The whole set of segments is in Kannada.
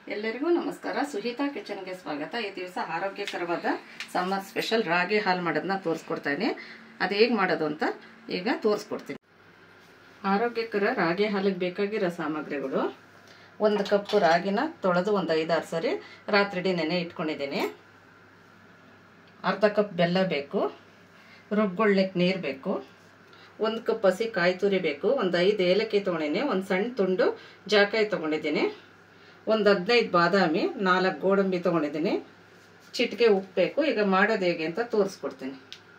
ಎಲ್ಲರಿಗೂ ನಮಸ್ಕಾರ ಸುಹಿತಾ ಕಿಚನ್ಗೆ ಸ್ವಾಗತ ಈ ದಿವಸ ಆರೋಗ್ಯಕರವಾದ ಸಮ್ಮರ್ ಸ್ಪೆಷಲ್ ರಾಗಿ ಹಾಲು ಮಾಡೋದನ್ನ ತೋರಿಸ್ಕೊಡ್ತಾ ಇದ್ದೀನಿ ಅದು ಹೇಗೆ ಮಾಡೋದು ಅಂತ ಈಗ ತೋರಿಸ್ಕೊಡ್ತೀನಿ ಆರೋಗ್ಯಕರ ರಾಗಿ ಹಾಲಿಗೆ ಬೇಕಾಗಿರೋ ಸಾಮಗ್ರಿಗಳು ಒಂದು ಕಪ್ಪು ರಾಗಿನ ತೊಳೆದು ಒಂದು ಐದಾರು ಸರಿ ರಾತ್ರಿ ನೆನೆ ಇಟ್ಕೊಂಡಿದ್ದೀನಿ ಅರ್ಧ ಕಪ್ ಬೆಲ್ಲ ಬೇಕು ರುಬ್ಗೊಳ್ಲಿಕ್ಕೆ ನೀರು ಬೇಕು ಒಂದು ಕಪ್ ಹಸಿ ಕಾಯಿ ತುರಿ ಬೇಕು ಒಂದು ಐದು ಏಲಕ್ಕಿ ತೊಗೊಂಡಿನಿ ಒಂದು ಸಣ್ಣ ತುಂಡು ಜಾಕಾಯಿ ತೊಗೊಂಡಿದ್ದೀನಿ ಒಂದು ಹದಿನೈದು ಬಾದಾಮಿ ನಾಲ್ಕು ಗೋಡಂಬಿ ತೊಗೊಂಡಿದ್ದೀನಿ ಚಿಟಿಕೆ ಉಪ್ಪು ಬೇಕು ಈಗ ಮಾಡೋದು ಹೇಗೆ ಅಂತ ತೋರಿಸ್ಕೊಡ್ತೀನಿ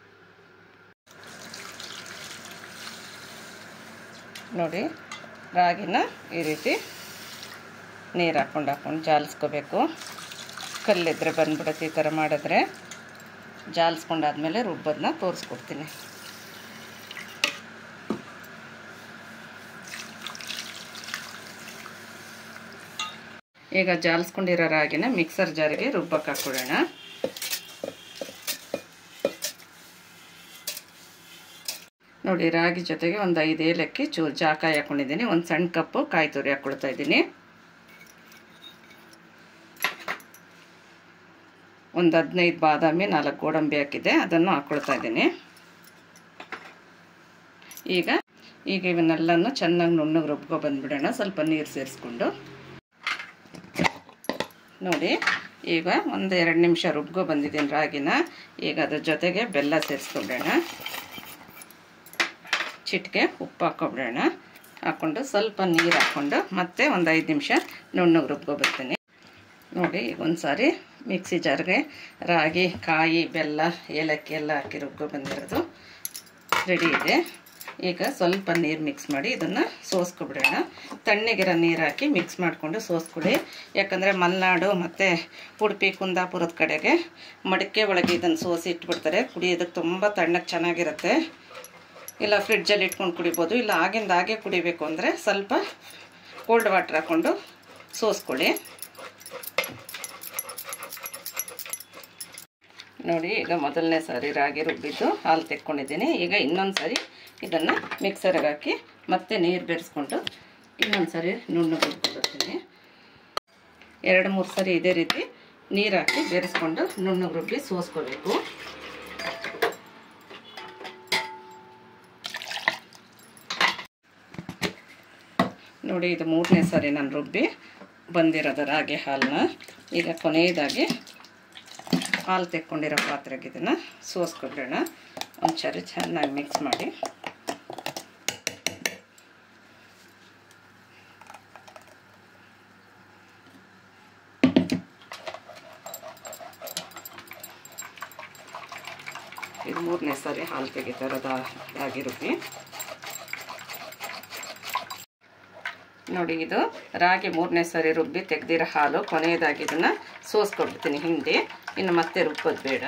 ನೋಡಿ ರಾಗಿನ ಈ ರೀತಿ ನೀರು ಹಾಕ್ಕೊಂಡು ಹಾಕ್ಕೊಂಡು ಜಾಲಿಸ್ಕೋಬೇಕು ಕಲ್ಲಿದ್ರೆ ಬಂದ್ಬಿಡುತ್ತೆ ಈ ಥರ ಮಾಡಿದ್ರೆ ಜಾಲಿಸ್ಕೊಂಡಾದ್ಮೇಲೆ ರುಬ್ಬೋದನ್ನ ತೋರಿಸ್ಕೊಡ್ತೀನಿ ಈಗ ಜಾಲಿಸ್ಕೊಂಡಿರೋ ರಾಗಿನ ಮಿಕ್ಸರ್ ಜಾರಿಗೆ ರುಬ್ಬಕ್ಕೆ ಹಾಕ್ಕೊಡೋಣ ನೋಡಿ ರಾಗಿ ಜೊತೆಗೆ ಒಂದು ಐದು ಏಲಕ್ಕಿ ಚೂರು ಜಾಕಾಯಿ ಹಾಕ್ಕೊಂಡಿದ್ದೀನಿ ಒಂದು ಸಣ್ಣ ಕಪ್ಪು ಕಾಯಿ ತುರಿ ಹಾಕ್ಕೊಳ್ತಾ ಇದ್ದೀನಿ ಒಂದು ಹದಿನೈದು ಬಾದಾಮಿ ನಾಲ್ಕು ಗೋಡಂಬಿ ಹಾಕಿದೆ ಅದನ್ನು ಹಾಕ್ಕೊಳ್ತಾ ಇದ್ದೀನಿ ಈಗ ಈಗ ಇವನ್ನೆಲ್ಲನೂ ಚೆನ್ನಾಗಿ ನುಣ್ಣಗೆ ರುಬ್ಕೊ ಬಂದುಬಿಡೋಣ ಸ್ವಲ್ಪ ನೀರು ಸೇರಿಸ್ಕೊಂಡು ನೋಡಿ ಈಗ ಒಂದು ಎರಡು ನಿಮಿಷ ರುಬ್ಕೊ ಬಂದಿದ್ದೀನಿ ರಾಗಿನ ಈಗ ಅದ್ರ ಜೊತೆಗೆ ಬೆಲ್ಲ ಸೇರಿಸ್ಕೊಬಿಡೋಣ ಚಿಟಿಕೆ ಉಪ್ಪು ಹಾಕ್ಕೊಬಿಡೋಣ ಹಾಕ್ಕೊಂಡು ಸ್ವಲ್ಪ ನೀರು ಹಾಕ್ಕೊಂಡು ಮತ್ತೆ ಒಂದು ಐದು ನಿಮಿಷ ನುಣ್ಣಗೆ ರುಬ್ಕೊ ಬರ್ತೀನಿ ನೋಡಿ ಈಗ ಒಂದು ಸಾರಿ ಮಿಕ್ಸಿ ಜಾರ್ಗೆ ರಾಗಿ ಕಾಯಿ ಬೆಲ್ಲ ಏಲಕ್ಕಿ ಎಲ್ಲ ಹಾಕಿ ರುಬ್ಕೊ ಬಂದಿರೋದು ರೆಡಿ ಇದೆ ಈಗ ಸ್ವಲ್ಪ ನೀರು ಮಿಕ್ಸ್ ಮಾಡಿ ಇದನ್ನು ಸೋಸ್ಕೊಬಿಡೋಣ ತಣ್ಣಗಿರೋ ನೀರು ಹಾಕಿ ಮಿಕ್ಸ್ ಮಾಡಿಕೊಂಡು ಸೋಸ್ಕೊಡಿ ಯಾಕಂದರೆ ಮಲೆನಾಡು ಮತ್ತು ಉಡುಪಿ ಕುಂದಾಪುರದ ಕಡೆಗೆ ಮಡಿಕೆ ಒಳಗೆ ಇದನ್ನು ಸೋಸಿ ಇಟ್ಬಿಡ್ತಾರೆ ಕುಡಿಯೋದಕ್ಕೆ ತುಂಬ ತಣ್ಣಗೆ ಚೆನ್ನಾಗಿರುತ್ತೆ ಇಲ್ಲ ಫ್ರಿಡ್ಜಲ್ಲಿ ಇಟ್ಕೊಂಡು ಕುಡಿಬೋದು ಇಲ್ಲ ಆಗಿಂದ ಹಾಗೆ ಕುಡಿಬೇಕು ಅಂದರೆ ಸ್ವಲ್ಪ ಕೋಲ್ಡ್ ವಾಟ್ರ್ ಹಾಕ್ಕೊಂಡು ಸೋಸ್ಕೊಳ್ಳಿ ನೋಡಿ ಈಗ ಮೊದಲನೇ ಸಾರಿ ರಾಗಿ ರುಬ್ಬಿದ್ದು ಹಾಲು ತೆಕ್ಕೊಂಡಿದ್ದೀನಿ ಈಗ ಇನ್ನೊಂದು ಸಾರಿ ಇದನ್ನು ಮಿಕ್ಸರ್ಗೆ ಹಾಕಿ ಮತ್ತೆ ನೀರು ಬೆರೆಸ್ಕೊಂಡು ಇನ್ನೊಂದು ಸಾರಿ ನುಣ್ಣು ರುಬ್ಕೊಳ್ತೀನಿ ಎರಡು ಮೂರು ಸರಿ ಇದೇ ರೀತಿ ನೀರು ಹಾಕಿ ಬೆರೆಸ್ಕೊಂಡು ನುಣ್ಣಗೆ ರುಬ್ಬಿ ಸೋಸ್ಕೋಬೇಕು ನೋಡಿ ಇದು ಮೂರನೇ ಸಾರಿ ನಾನು ರುಬ್ಬಿ ಬಂದಿರೋದು ರಾಗಿ ಹಾಲನ್ನ ಈಗ ಕೊನೆಯದಾಗಿ ಹಾಲು ತೆಕ್ಕೊಂಡಿರೋ ಪಾತ್ರೆಗೆ ಇದನ್ನು ಸೋಸ್ಕೊಬಿಡೋಣ ಒಂದು ಸರಿ ಚೆನ್ನಾಗಿ ಮಿಕ್ಸ್ ಮಾಡಿ ಇದು ಮೂರನೇ ಸಾರಿ ಹಾಲು ತೆಗಿತಾರದ ರಾಗಿ ರುಬ್ಬಿ ನೋಡಿ ಇದು ರಾಗಿ ಮೂರನೇ ಸಾರಿ ರುಬ್ಬಿ ತೆಗ್ದಿರೋ ಹಾಲು ಕೊನೆಯದಾಗಿ ಇದನ್ನು ಸೋಸ್ಕೊಡ್ತೀನಿ ಹಿಂಡಿ ಇನ್ನು ಮತ್ತೆ ರುಬ್ಬೋದು ಬೇಡ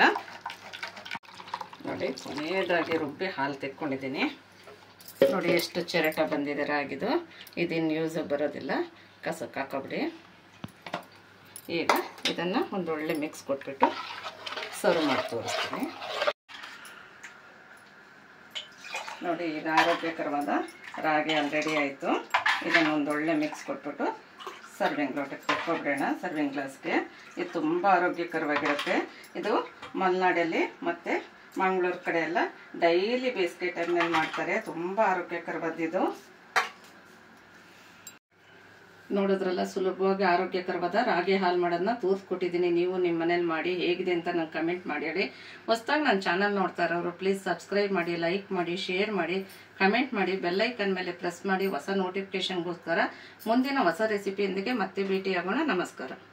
ನೋಡಿ ಕೊನೆಯದಾಗಿ ರುಬ್ಬಿ ಹಾಲು ತೆಕ್ಕೊಂಡಿದ್ದೀನಿ ನೋಡಿ ಎಷ್ಟು ಚೆರಟ ಬಂದಿದೆ ರಾಗಿದು ಇದಿನ್ನು ಯೂಸ್ ಬರೋದಿಲ್ಲ ಕಸಕ್ಕೆ ಹಾಕೋಬಿಡಿ ಈಗ ಇದನ್ನು ಒಂದು ಒಳ್ಳೆ ಮಿಕ್ಸ್ ಕೊಟ್ಬಿಟ್ಟು ಸರ್ವ್ ಮಾಡಿ ತೋರಿಸ್ತೀನಿ ನೋಡಿ ಈಗ ಆರೋಗ್ಯಕರವಾದ ರಾಗಿ ಅಲ್ಲಿ ರೆಡಿ ಆಯಿತು ಇದನ್ನು ಒಂದು ಒಳ್ಳೆ ಮಿಕ್ಸ್ ಕೊಟ್ಬಿಟ್ಟು ಸರ್ವಿಂಗ್ ಲೋಟಕ್ಕೆ ಕೊಟ್ಕೊಬಿಡೋಣ ಸರ್ವಿಂಗ್ ಗ್ಲಾಸ್ಗೆ ಇದು ತುಂಬ ಆರೋಗ್ಯಕರವಾಗಿರುತ್ತೆ ಇದು ಮಲೆನಾಡಲ್ಲಿ ಮತ್ತು ಮಂಗಳೂರು ಕಡೆ ಎಲ್ಲ ಡೈಲಿ ಬೇಸಿಗೆ ಟೈಮ್ನಲ್ಲಿ ಮಾಡ್ತಾರೆ ತುಂಬ ಆರೋಗ್ಯಕರವಾದಿದು ನೋಡಿದ್ರಲ್ಲ ಸುಲಭವಾಗಿ ಆರೋಗ್ಯಕರವಾದ ರಾಗಿ ಹಾಲು ಮಾಡೋದನ್ನ ತೋರಿಸ್ಕೊಟ್ಟಿದ್ದೀನಿ ನೀವು ನಿಮ್ಮ ಮನೇಲಿ ಮಾಡಿ ಹೇಗಿದೆ ಅಂತ ನಂಗೆ ಕಮೆಂಟ್ ಮಾಡಿ ಹೇಳಿ ಹೊಸ್ದಾಗಿ ನನ್ನ ಚಾನಲ್ ನೋಡ್ತಾ ಇರೋರು ಪ್ಲೀಸ್ ಸಬ್ಸ್ಕ್ರೈಬ್ ಮಾಡಿ ಲೈಕ್ ಮಾಡಿ ಶೇರ್ ಮಾಡಿ ಕಮೆಂಟ್ ಮಾಡಿ ಬೆಲ್ಲೈಕನ್ ಮೇಲೆ ಪ್ರೆಸ್ ಮಾಡಿ ಹೊಸ ನೋಟಿಫಿಕೇಶನ್ಗೋಸ್ಕರ ಮುಂದಿನ ಹೊಸ ರೆಸಿಪಿಯೊಂದಿಗೆ ಮತ್ತೆ ಭೇಟಿಯಾಗೋಣ ನಮಸ್ಕಾರ